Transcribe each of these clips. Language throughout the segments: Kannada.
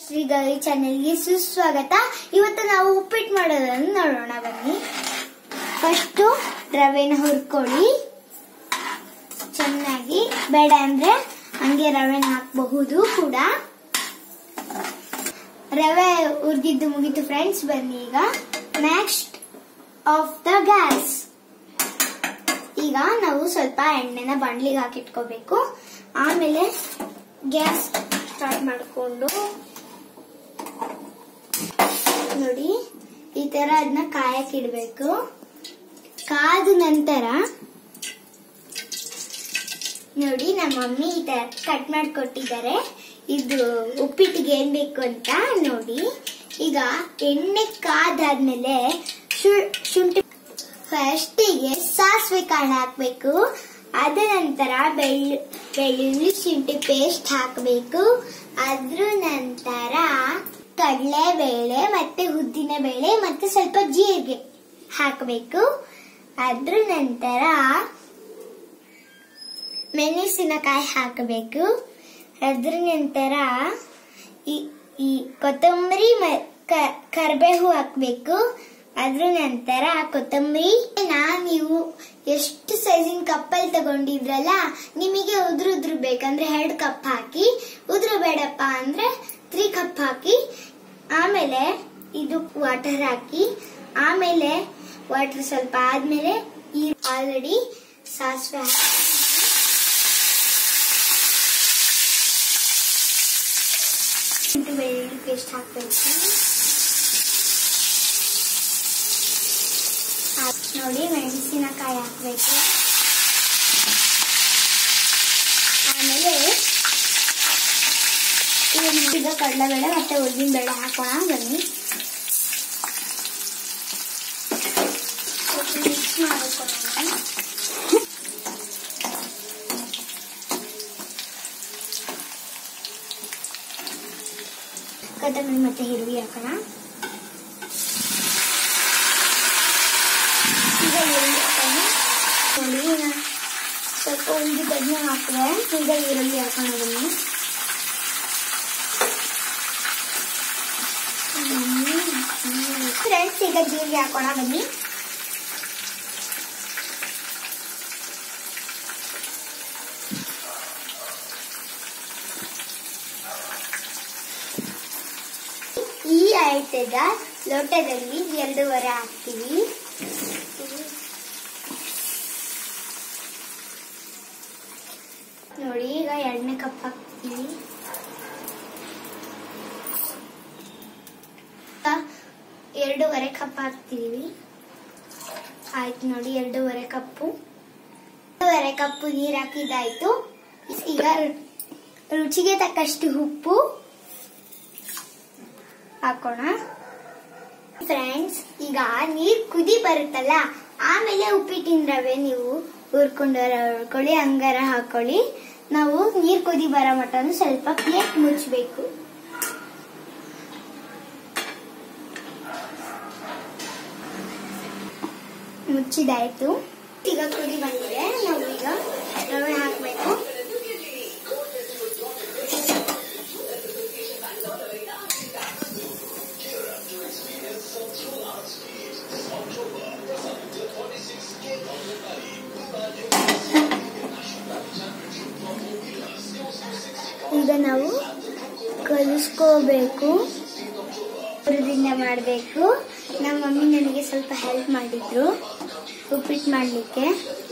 ಶ್ರೀ ಗೌರಿ ಚಾನೆಲ್ಗೆ ಸುಸ್ವಾಗತ ಇವತ್ತು ನಾವು ಉಪ್ಪಿಟ್ಟು ಮಾಡೋದನ್ನು ನೋಡೋಣ ಬನ್ನಿ ಫಸ್ಟು ರವೆನ ಹುರ್ಕೊಳ್ಳಿ ಚೆನ್ನಾಗಿ ಬೇಡ ಅಂದ್ರೆ ಹಂಗೆ ರವೆನ ಹಾಕಬಹುದು ಕೂಡ ರವೆ ಹುರಿದಿದ್ದು ಮುಗೀತು ಫ್ರೆಂಡ್ಸ್ ಬನ್ನಿ ಈಗ ನೆಕ್ಸ್ಟ್ ಆಫ್ ದ ಗ್ಯಾಸ್ ಈಗ ನಾವು ಸ್ವಲ್ಪ ಎಣ್ಣೆನ ಬಾಣ್ಲಿಗೆ ಹಾಕಿಟ್ಕೋಬೇಕು ಆಮೇಲೆ ಗ್ಯಾಸ್ ಸ್ಟಾರ್ಟ್ ಮಾಡಿಕೊಂಡು ನೋಡಿ ಈ ತರ ಅದನ್ನ ಕಾಯಕ್ ಇಡ್ಬೇಕು ಕಾದ ನಂತರ ನೋಡಿ ನಮ್ಮ ಮಮ್ಮಿ ಈ ತರ ಕಟ್ ಮಾಡಿಕೊಟ್ಟಿದ್ದಾರೆ ಇದು ಉಪ್ಪಿಟ್ಟಿಗೆ ಏನ್ ಬೇಕು ಅಂತ ನೋಡಿ ಈಗ ಎಣ್ಣೆ ಕಾದಾದ್ಮೇಲೆ ಶು- ಶುಂಠಿ ಫಸ್ಟಿಗೆ ಸಾಸಿವೆ ಕಾಳು ಹಾಕ್ಬೇಕು ಅದ ನಂತರ ಬೆಳ್ಳು ಬೆಳ್ಳುಳ್ಳಿ ಶುಂಠಿ ಪೇಸ್ಟ್ ಹಾಕಬೇಕು ಅದ್ರ ನಂತರ ಕಡಲೆ ಬೇಳೆ ಮತ್ತೆ ಉದ್ದಿನ ಬೇಳೆ ಮತ್ತೆ ಸ್ವಲ್ಪ ಜೀರಿಗೆ ಹಾಕಬೇಕು ಅದ್ರ ನಂತರ ಮೆಣಸಿನಕಾಯಿ ಹಾಕಬೇಕು ಅದ್ರ ನಂತರ ಈ ಈ ಕೊತ್ತಂಬರಿ ಮ- ಕ- ಕರ್ಬೇವು ಹಾಕ್ಬೇಕು ಅದ್ರ ನಂತರ ಕೊತ್ತಂಬರಿ ನಾ ನೀವು ಎಷ್ಟು ಸೈಜಿನ ಕಪ್ಪಲ್ಲಿ ತಗೊಂಡಿದ್ರಲ್ಲ ನಿಮಗೆ ಉದ್ರು ಉದ್ರು ಬೇಕಂದ್ರೆ ಎರಡು ಕಪ್ ಹಾಕಿ ಉದ್ರು ಬೇಡಪ್ಪ ಅಂದ್ರೆ ತ್ರೀ ಕಪ್ ಹಾಕಿ ಆಮೇಲೆ ಇದು ವಾಟರ್ ಹಾಕಿ ಆಮೇಲೆ ವಾಟರ್ ಸ್ವಲ್ಪ ಆದ್ಮೇಲೆ ಈ ಆಲ್ರೆಡಿ ಸಾಸಿವೆ ಹಾಕಿ ಶುಂಠಿ ಬೆಳ್ಳುಳ್ಳಿ ಪೇಸ್ಟ್ ಹಾಕ್ಬೇಕು ಹಾಕ್- ನೋಡಿ ಮೆಣಸಿನಕಾಯಿ ಹಾಕ್ಬೇಕು ಆಮೇಲೆ ಇದನ್ನ ಈಗ ಕಡಲೆಬೇಳೆ ಮತ್ತೆ ಉದ್ದಿನ ಬೇಳೆ ಹಾಕೋಣ ಬನ್ನಿ ಮಿಕ್ಸ್ ಮಾಡ್ಕೊಳ್ಳೋಣ ಕೊತ್ತಂಬರಿ ಮತ್ತೆ ಈರುಳ್ಳಿ ಹಾಕೋಣ ಈಗ ಈರುಳ್ಳಿ ಹಾಕೋಣ ನೋಡಿ ನಾ ಸ್ವಲ್ಪ ಒಂದು ಬದನೆ ಹಾಕಿದೆ ಈಗ ಈರುಳ್ಳಿ ಹಾಕೋಣ ಬನ್ನಿ ಫ್ರೆಂಡ್ಸ್ ಈಗ ಜೀರಿಗೆ ಹಾಕೋಣ ಬನ್ನಿ ಈ ಐಟದ ಲೋಟದಲ್ಲಿ ಎರಡೂವರೆ ಹಾಕ್ತೀವಿ ನೋಡಿ ಈಗ ಎರಡನೇ ಕಪ್ ಹಾಕ್ತೀವಿ ಈಗ ಎರಡೂವರೆ ಕಪ್ ಹಾಕ್ತೀವಿ ಆಯ್ತು ನೋಡಿ ಎರಡೂವರೆ ಕಪ್ಪು ಎರಡೂವರೆ ಕಪ್ಪು ನೀರು ಹಾಕಿದಾಯ್ತು ಈಗ ರುಚಿಗೆ ತಕ್ಕಷ್ಟು ಉಪ್ಪು ಹಾಕೋಣ ಫ್ರೆಂಡ್ಸ್ ಈಗ ನೀರ್ ಕುದಿ ಬರುತ್ತಲ್ಲ ಆಮೇಲೆ ಉಪ್ಪಿಟ್ಟಿನ ರವೆ ನೀವು ಹುರ್ಕೊಂಡರ ಹುರ್ಕೊಳ್ಳಿ ಹಂಗಾರ ಹಾಕೊಳ್ಳಿ ನಾವು ನೀರ್ ಕುದಿ ಬರೋ ಮಟನು ಸ್ವಲ್ಪ ಪ್ಲೇಟ್ ಮುಚ್ಚಬೇಕು ಮುಚ್ಚಿದಾಯ್ತು ಈಗ ಕುದಿ ಬಂದಿದೆ ನಾವು ಈಗ ರವೆ ಹಾಕ್ಬೇಕು ಈಗ ನಾವು ಕಲಿಸ್ಕೋಬೇಕು ಹುರಿದಿಂದ ಮಾಡಬೇಕು ನಮ್ಮ ಮಮ್ಮಿ ನನಗೆ ಸ್ವಲ್ಪ ಹೆಲ್ಪ್ ಮಾಡಿದ್ರು ಉಪ್ಪಿಟ್ಟು ಮಾಡಲಿಕ್ಕೆ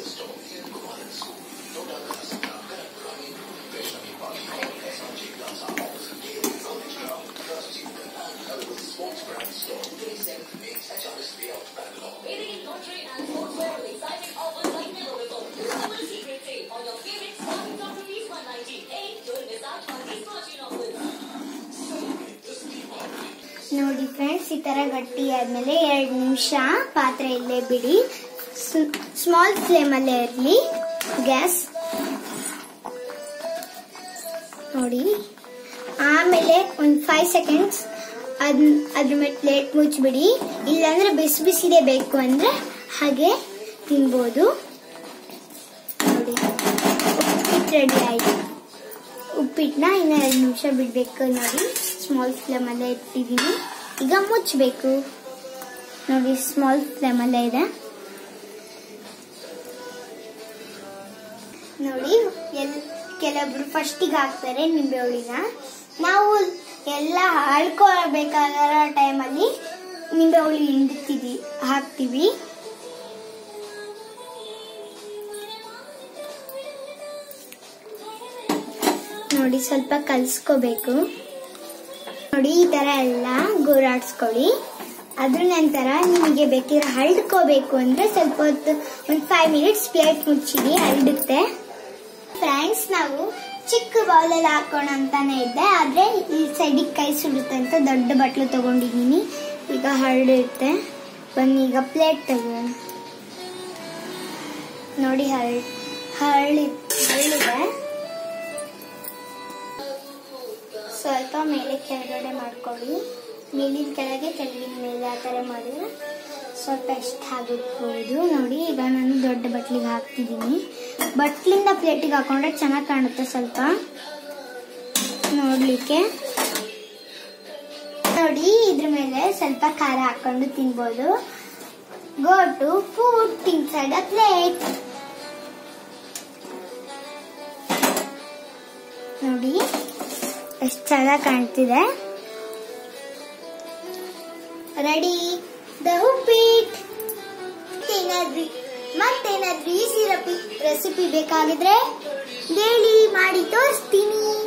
ನೋಡಿ ಫ್ರೆಂಡ್ಸ್ ಈ ತರ ಗಟ್ಟಿ ಆದ್ಮೇಲೆ ಎರಡು ನಿಮಿಷ ಪಾತ್ರೆ ಇಲ್ಲೇ ಬಿಡಿ ಸ್ಮಾಲ್ ಫ್ಲೇಮ್ ಅಲ್ಲೇ ಇರಲಿ ಗ್ಯಾಸ್ ನೋಡಿ ಆಮೇಲೆ ಒಂದು ಫೈವ್ ಸೆಕೆಂಡ್ಸ್ ಅದ್ ಅದ್ರ ಮೇಲೆ ಪ್ಲೇಟ್ ಮುಚ್ಚಿಬಿಡಿ ಇಲ್ಲಾಂದ್ರೆ ಬಿಸಿ ಬಿಸಿದೇ ಬೇಕು ಅಂದ್ರೆ ಹಾಗೆ ತಿನ್ಬೋದು ನೋಡಿ ಉಪ್ಪಿಟ್ಟು ರೆಡಿ ಆಯ್ತು ಉಪ್ಪಿಟ್ಟನ್ನ ಇನ್ನ ಎರಡು ನಿಮಿಷ ಬಿಡ್ಬೇಕು ನೋಡಿ ಸ್ಮಾಲ್ ಫ್ಲೇಮಲ್ಲೇ ಇಟ್ಟಿದ್ದೀನಿ ಈಗ ಮುಚ್ಚಬೇಕು ನೋಡಿ ಸ್ಮಾಲ್ ಫ್ಲೇಮಲ್ಲೇ ಇದೆ ನೋಡಿ ಎಲ್ ಕೆಲವೊಬ್ರು ಫಸ್ಟಿಗೆ ಹಾಕ್ತಾರೆ ನಿಂಬೆ ಹುಳಿನ ನಾವು ಎಲ್ಲ ಅಳ್ಕೊಳ್ಬೇಕಾಗಿರೋ ಟೈಮಲ್ಲಿ ನಿಂಬೆ ಹುಳಿ ಹಿಂಡ್ತೀವಿ ಹಾಕ್ತೀವಿ ನೋಡಿ ಸ್ವಲ್ಪ ಕಲ್ಸ್ಕೋಬೇಕು ನೋಡಿ ಈ ತರ ಎಲ್ಲ ಗೂರಾಡ್ಸ್ಕೊಳ್ಳಿ ಅದ್ರ ನಂತರ ನಿಮಗೆ ಬೇಕಿದ್ರೆ ಹರಡ್ಕೋಬೇಕು ಅಂದ್ರೆ ಸ್ವಲ್ಪ ಹೊತ್ತು ಒಂದು ಫೈವ್ ಮಿನಿಟ್ಸ್ ಪ್ಲೇಟ್ ಮುಚ್ಚಿಡಿ ಹರಡುತ್ತೆ ಫ್ರೆಂಡ್ಸ್ ನಾವು ಚಿಕ್ಕ ಬೌಲಲ್ಲಿ ಹಾಕೋಣ ಅಂತಾನೆ ಇದ್ದೆ ಆದ್ರೆ ಈ ಸೈಡಿಗೆ ಕೈ ಸುಡುತ್ತೆ ಅಂತ ದೊಡ್ಡ ಬಟ್ಲು ತಗೊಂಡಿದ್ದೀನಿ ಈಗ ಹರಡಿರುತ್ತೆ ಬನ್ನಿ ಈಗ ಪ್ಲೇಟ್ ತಗೋಣ ನೋಡಿ ಹರಳಿ ಹರಳಿ ಹರಳಿದೆ ಸ್ವಲ್ಪ ಮೇಲೆ ಕೆಳಗಡೆ ಮಾಡ್ಕೊಳ್ಳಿ ಮೇಲಿನ ಕೆಳಗೆ ಕೆಳಗಿನ ಮೇಲೆ ಆ ಥರ ಮಾಡಿದ್ರೆ ಸ್ವಲ್ಪ ಎಷ್ಟು ಆಗುತ್ಬೋದು ನೋಡಿ ಈಗ ನಾನು ದೊಡ್ಡ ಬಟ್ಲಿಗೆ ಹಾಕ್ತಿದ್ದೀನಿ ಬಟ್ಲಿಂದ ಪ್ಲೇಟಿಗೆ ಹಾಕೊಂಡ್ರೆ ಚೆನ್ನಾಗಿ ಕಾಣುತ್ತೆ ಸ್ವಲ್ಪ ನೋಡ್ಲಿಕ್ಕೆ ನೋಡಿ ಇದ್ರ ಮೇಲೆ ಸ್ವಲ್ಪ ಖಾರ ಹಾಕೊಂಡು ತಿನ್ಬೋದು go to food inside a plate ನೋಡಿ ಎಷ್ಟು ಚೆನ್ನಾಗಿ ಕಾಣ್ತಿದೆ ರೆಡಿ ದ ಉಪ್ಪಿಟ್ ಏನಾದ್ರೂ ಮತ್ತೇನಾದ್ರೂ ಈಸಿ ರೆಸಿಪಿ ಬೇಕಾಗಿದ್ರೆ ಹೇಳಿ ಮಾಡಿ ತೋರಿಸ್ತೀನಿ